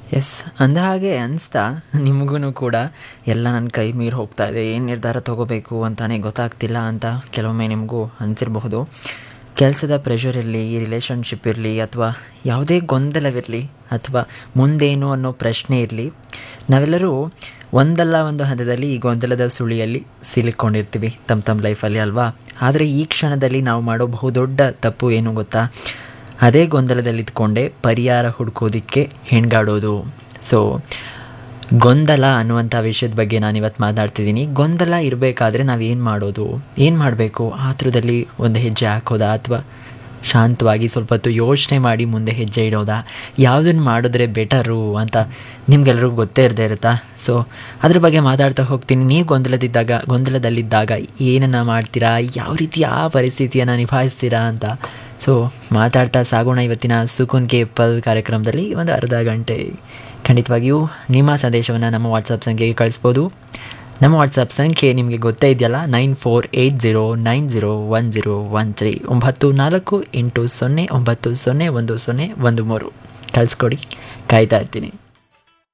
S ಅಂದ ಹಾಗೆ ಅನಿಸ್ತಾ ನಿಮಗೂ ಕೂಡ ಎಲ್ಲ ನನ್ನ ಕೈ ಮೀರಿ ಹೋಗ್ತಾ ಇದೆ ಏನು ನಿರ್ಧಾರ ತೊಗೋಬೇಕು ಅಂತಾನೆ ಗೊತ್ತಾಗ್ತಿಲ್ಲ ಅಂತ ಕೆಲವೊಮ್ಮೆ ನಿಮಗೂ ಅನಿಸಿರಬಹುದು ಕೆಲಸದ ಪ್ರೆಷರ್ ಇರಲಿ ರಿಲೇಷನ್ಶಿಪ್ ಇರಲಿ ಅಥವಾ ಯಾವುದೇ ಗೊಂದಲವಿರಲಿ ಅಥವಾ ಮುಂದೇನು ಅನ್ನೋ ಪ್ರಶ್ನೆ ಇರಲಿ ನಾವೆಲ್ಲರೂ ಒಂದಲ್ಲ ಒಂದು ಹಂತದಲ್ಲಿ ಈ ಗೊಂದಲದ ಸುಳಿಯಲ್ಲಿ ಸಿಲುಕೊಂಡಿರ್ತೀವಿ ತಮ್ಮ ತಮ್ಮ ಲೈಫಲ್ಲಿ ಅಲ್ವಾ ಆದರೆ ಈ ಕ್ಷಣದಲ್ಲಿ ನಾವು ಮಾಡೋ ಬಹುದೊಡ್ಡ ತಪ್ಪು ಏನು ಗೊತ್ತಾ ಅದೇ ಗೊಂದಲದಲ್ಲಿದ್ಕೊಂಡೆ ಪರಿಹಾರ ಹುಡ್ಕೋದಿಕ್ಕೆ ಹೆಣ್ಗಾಡೋದು ಸೊ ಗೊಂದಲ ಅನ್ನುವಂಥ ವಿಷಯದ ಬಗ್ಗೆ ನಾನು ಇವತ್ತು ಮಾತಾಡ್ತಿದ್ದೀನಿ ಗೊಂದಲ ಇರಬೇಕಾದ್ರೆ ನಾವು ಏನು ಮಾಡೋದು ಏನು ಮಾಡಬೇಕು ಆತುರದಲ್ಲಿ ಒಂದು ಹೆಜ್ಜೆ ಹಾಕೋದಾ ಅಥವಾ ಶಾಂತವಾಗಿ ಸ್ವಲ್ಪ ಹೊತ್ತು ಯೋಚನೆ ಮಾಡಿ ಮುಂದೆ ಹೆಜ್ಜೆ ಇಡೋದಾ ಯಾವುದನ್ನು ಮಾಡಿದ್ರೆ ಬೆಟರು ಅಂತ ನಿಮ್ಗೆಲ್ರಿಗೂ ಗೊತ್ತೇ ಇರದೇ ಇರುತ್ತಾ ಸೊ ಅದ್ರ ಬಗ್ಗೆ ಮಾತಾಡ್ತಾ ಹೋಗ್ತೀನಿ ನೀವು ಗೊಂದಲದಿದ್ದಾಗ ಗೊಂದಲದಲ್ಲಿದ್ದಾಗ ಏನನ್ನು ಮಾಡ್ತೀರಾ ಯಾವ ರೀತಿ ಆ ಪರಿಸ್ಥಿತಿಯನ್ನು ನಿಭಾಯಿಸ್ತೀರಾ ಅಂತ ಸೊ ಮಾತಾಡ್ತಾ ಸಾಗೋಣ ಇವತ್ತಿನ ಸುಕುನ್ ಕೆ ಪಲ್ ಕಾರ್ಯಕ್ರಮದಲ್ಲಿ ಒಂದು ಅರ್ಧ ಗಂಟೆ ಖಂಡಿತವಾಗಿಯೂ ನಿಮ್ಮ ಸಂದೇಶವನ್ನು ನಮ್ಮ ವಾಟ್ಸಪ್ ಸಂಖ್ಯೆಗೆ ಕಳಿಸ್ಬೋದು ನಮ್ಮ ವಾಟ್ಸಪ್ ಸಂಖ್ಯೆ ನಿಮಗೆ ಗೊತ್ತೇ ಇದೆಯಲ್ಲ nine four eight zero nine zero one zero one three ಒಂಬತ್ತು ನಾಲ್ಕು ಎಂಟು ಸೊನ್ನೆ ಒಂಬತ್ತು ಸೊನ್ನೆ ಒಂದು ಸೊನ್ನೆ ಒಂದು ಮೂರು ಕಳಿಸ್ಕೊಡಿ ಕಾಯ್ತಾ ಇರ್ತೀನಿ